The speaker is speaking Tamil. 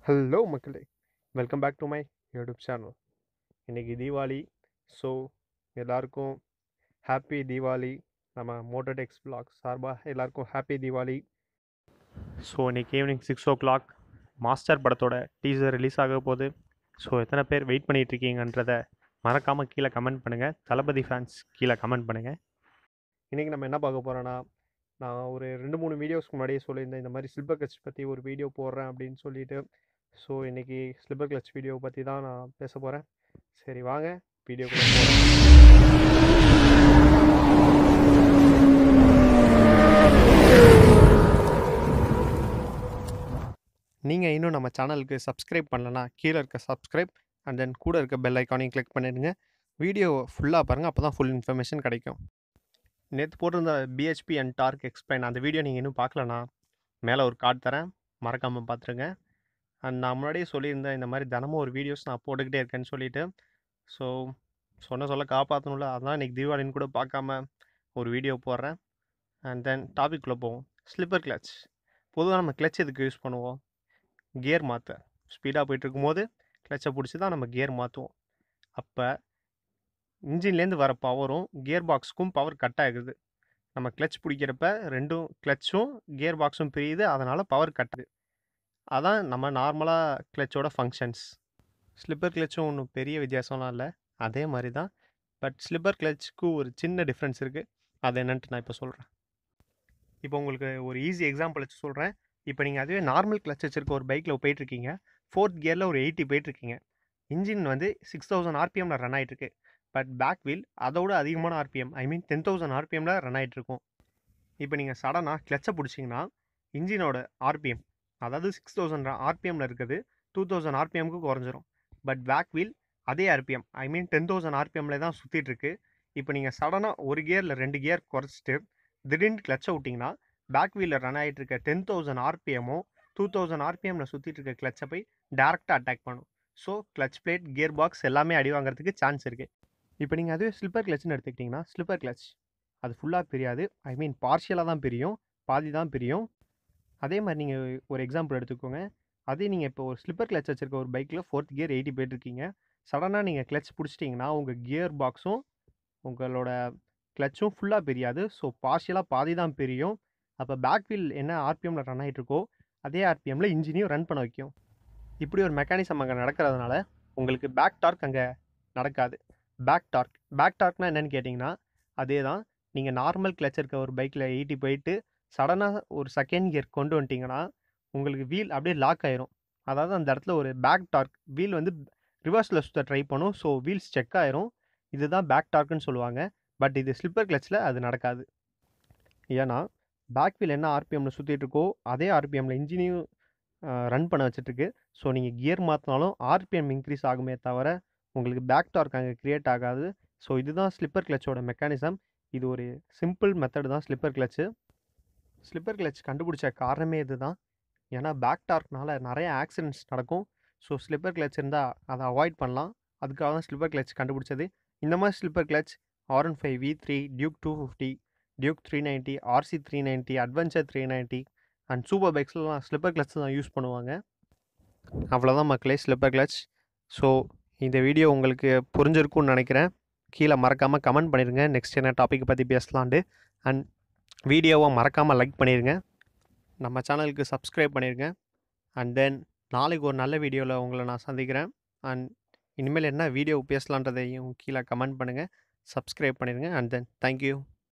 ஹலோ மக்களே welcome back to my YouTube channel இன்றைக்கி தீபாவளி ஸோ எல்லாருக்கும் ஹாப்பி தீபாவளி நம்ம மோட்டோடெக்ஸ் பிளாக் சார்பாக எல்லாருக்கும் ஹாப்பி தீபாவளி ஸோ இன்றைக்கி evening six o'clock Master படத்தோட டீசர் ரிலீஸ் ஆக போகுது ஸோ எத்தனை பேர் வெயிட் பண்ணிட்டு இருக்கீங்கன்றதை மறக்காமல் கீழே கமெண்ட் பண்ணுங்கள் தளபதி ஃபேன்ஸ் கீழே கமெண்ட் பண்ணுங்கள் இன்றைக்கி நம்ம என்ன பார்க்க போகிறோன்னா நான் ஒரு ரெண்டு மூணு வீடியோஸ்க்கு முன்னாடியே சொல்லியிருந்தேன் இந்த மாதிரி சில்வர் கட்ச் பற்றி ஒரு வீடியோ போடுறேன் அப்படின்னு சொல்லிட்டு ஸோ இன்றைக்கி ஸ்லிப்பர் கிளச் வீடியோ பற்றி தான் நான் பேச போகிறேன் சரி வாங்க வீடியோக்குள்ளே போகிறேன் நீங்கள் இன்னும் நம்ம சேனலுக்கு சப்ஸ்கிரைப் பண்ணலனா கீழே இருக்க சப்ஸ்கிரைப் அண்ட் தென் கூட இருக்க பெல் ஐக்கானையும் கிளிக் பண்ணிடுங்க வீடியோ ஃபுல்லாக பாருங்கள் அப்போ தான் ஃபுல் இன்ஃபர்மேஷன் கிடைக்கும் நேற்று போட்டிருந்த பிஹெச்பி அண்ட் டார்க் எக்ஸ்பிளைன் அந்த வீடியோ நீங்கள் இன்னும் பார்க்கலனா மேலே ஒரு கார்டு தரேன் மறக்காமல் பார்த்துருங்க அண்ட் நான் முன்னாடியே சொல்லியிருந்தேன் இந்த மாதிரி தினமும் ஒரு வீடியோஸ் நான் போட்டுக்கிட்டே இருக்கேன்னு சொல்லிட்டு ஸோ சொன்ன சொல்ல காப்பாற்றணும்ல அதான் இன்றைக்கி தீபாவளின்னு கூட பார்க்காம ஒரு வீடியோ போடுறேன் அண்ட் தென் டாபிக்குள்ளே போவோம் ஸ்லிப்பர் கிளச் பொதுவாக நம்ம கிளச் எதுக்கு யூஸ் பண்ணுவோம் கியர் மாற்ற ஸ்பீடாக போயிட்டு இருக்கும்போது கிளச்சை பிடிச்சி தான் நம்ம கியர் மாற்றுவோம் அப்போ இன்ஜின்லேருந்து வர பவரும் கியர் பாக்ஸுக்கும் பவர் கட் ஆகுது நம்ம கிளச் பிடிக்கிறப்ப ரெண்டும் கிளச்சும் கியர் பாக்ஸும் பிரியுது அதனால் பவர் கட்டுது அதான் நம்ம நார்மலாக கிளச்சோட ஃபங்க்ஷன்ஸ் ஸ்லிப்பர் கிளச்சும் ஒன்றும் பெரிய வித்தியாசம்லாம் இல்லை அதே மாதிரி தான் பட் ஸ்லிப்பர் கிளச்சுக்கு ஒரு சின்ன டிஃப்ரென்ஸ் இருக்குது அது என்னன்ட்டு நான் இப்போ சொல்கிறேன் இப்போ உங்களுக்கு ஒரு ஈஸி எக்ஸாம்பிள் வச்சு சொல்கிறேன் இப்போ நீங்கள் அதுவே நார்மல் கிளச் வச்சுருக்க ஒரு பைக்கில் போயிட்டுருக்கீங்க ஃபோர்த் கியரில் ஒரு எயிட்டி போயிட்டுருக்கீங்க இன்ஜின் வந்து சிக்ஸ் தௌசண்ட் ஆர்பிஎம்மில் ரன் ஆகிட்டுருக்கு பட் பேக் வீல் அதோட அதிகமான RPM I mean ten thousand ஆர்பிஎம்மில் ரன் ஆகிட்ருக்கும் இப்போ நீங்கள் சடனாக கிளச்சை பிடிச்சிங்கன்னா இன்ஜினோட ஆர்பிஎம் அதாவது சிக்ஸ் தௌசண்ட் ஆர்பிஎம்மில் இருக்குது டூ தௌசண்ட் ஆர்பிஎம்க்கு குறைஞ்சிரும் பட் பேக் வீல் அதே RPM I mean ten thousand ஆர்பிஎம்மில் தான் சுற்றிட்டுருக்கு இப்போ நீங்கள் சடனாக ஒரு கியரில் ரெண்டு கியர் குறைச்சிட்டு திடீர்னு கிளச்சை விட்டிங்கன்னா பேக் வீலில் ரன் ஆகிட்டு இருக்க டென் தௌசண்ட் ஆர்பிஎம்மும் டூ தௌசண்ட் ஆர்பிஎம்மில் சுற்றிட்டு இருக்க கிளச்சை போய் டேரெக்டாக அட்டாக் பண்ணும் so clutch plate gear box எல்லாமே அடி வாங்குறதுக்கு சான்ஸ் இருக்குது இப்போ நீங்கள் அதுவே ஸ்லிப்பர் கிளச்னு எடுத்துக்கிட்டிங்கன்னா ஸ்லிப்பர் கிளச் அது ஃபுல்லாக பிரியாது ஐ மீன் பார்ஷியலாக தான் பிரியும் பாதி தான் பிரியும் அதே மாதிரி நீங்கள் ஒரு எக்ஸாம்பிள் எடுத்துக்கோங்க அதே நீங்கள் இப்போ ஒரு ஸ்லிப்பர் கிளச் வச்சுருக்க ஒரு பைக்கில் ஃபோர்த் கியர் எயிட்டி போயிட்டுருக்கீங்க சடனாக நீங்கள் கிளச் பிடிச்சிட்டிங்கன்னா உங்கள் கியர் பாக்ஸும் உங்களோட கிளச்சும் ஃபுல்லாக பிரியாது ஸோ பார்ஷியலாக பாதி தான் பிரியும் அப்போ பேக் வீல் என்ன ஆர்பிஎம்மில் ரன் ஆகிட்ருக்கோ அதே ஆர்பிஎம்மில் இன்ஜினையும் ரன் பண்ண வைக்கும் இப்படி ஒரு மெக்கானிசம் அங்கே நடக்கிறதுனால உங்களுக்கு பேக் டார்க் அங்கே நடக்காது பேக் டார்க் பேக் டார்க்னா என்னென்னு கேட்டிங்கன்னா அதே தான் நீங்கள் நார்மல் கிளச் இருக்க ஒரு பைக்கில் எயிட்டி போயிட்டு சடனாக ஒரு செகண்ட் கியர் கொண்டு வந்துட்டிங்கன்னா உங்களுக்கு வீல் அப்படியே லாக் ஆயிரும் அதாவது அந்த இடத்துல ஒரு பேக் டார்க் வீல் வந்து ரிவர்ஸில் சுற்ற ட்ரை பண்ணும் ஸோ வீல்ஸ் செக் ஆயிரும் இதுதான் பேக் டார்க்குன்னு சொல்லுவாங்க பட் இது ஸ்லிப்பர் கிளச்சில் அது நடக்காது ஏன்னா பேக் வீல் என்ன ஆர்பிஎம்மில் சுற்றிட்டு இருக்கோ அதே ஆர்பிஎம்மில் இன்ஜினையும் ரன் பண்ண வச்சுட்ருக்கு ஸோ நீங்கள் கியர் மாற்றினாலும் ஆர்பிஎம் இன்க்ரீஸ் ஆகுமே தவிர உங்களுக்கு பேக் டார்க் அங்கே க்ரியேட் ஆகாது ஸோ இதுதான் ஸ்லிப்பர் கிளச்சோட மெக்கானிசம் இது ஒரு சிம்பிள் மெத்தட் தான் ஸ்லிப்பர் கிளச்சு ஸ்லிப்பர் கிளச் கண்டுபிடிச்ச காரணமே இது தான் ஏன்னா பேக் டார்க்னால நிறைய ஆக்சிடென்ட்ஸ் நடக்கும் ஸோ ஸ்லிப்பர் கிளச் இருந்தால் அதை அவாய்ட் பண்ணலாம் அதுக்காக தான் ஸ்லிப்பர் கிளச் கண்டுபிடிச்சது இந்த மாதிரி slipper clutch R one five V three Duke two fifty Duke three ninety RC three ninety Adventure three ninety and super பைக்ஸ்லாம் ஸ்லிப்பர் கிளச் தான் யூஸ் பண்ணுவாங்க அவ்வளோதான் மக்களே ஸ்லிப்பர் கிளச் ஸோ இந்த வீடியோ உங்களுக்கு புரிஞ்சிருக்கும்னு நினைக்கிறேன் கீழே மறக்காமல் கமெண்ட் பண்ணிடுங்க நெக்ஸ்ட் என்ன டாபிக் பற்றி பேசலான்ட்டு அண்ட் வீடியோவை மறக்காமல் லைக் பண்ணிடுங்க நம்ம சேனலுக்கு சப்ஸ்கிரைப் பண்ணிடுங்க அண்ட் தென் நாளைக்கு ஒரு நல்ல வீடியோவில் உங்களை நான் சந்திக்கிறேன் அண்ட் இனிமேல் என்ன வீடியோ பேசலான்றதையும் கீழே கமெண்ட் பண்ணுங்கள் சப்ஸ்கிரைப் பண்ணிடுங்க அண்ட் தென் தேங்க்யூ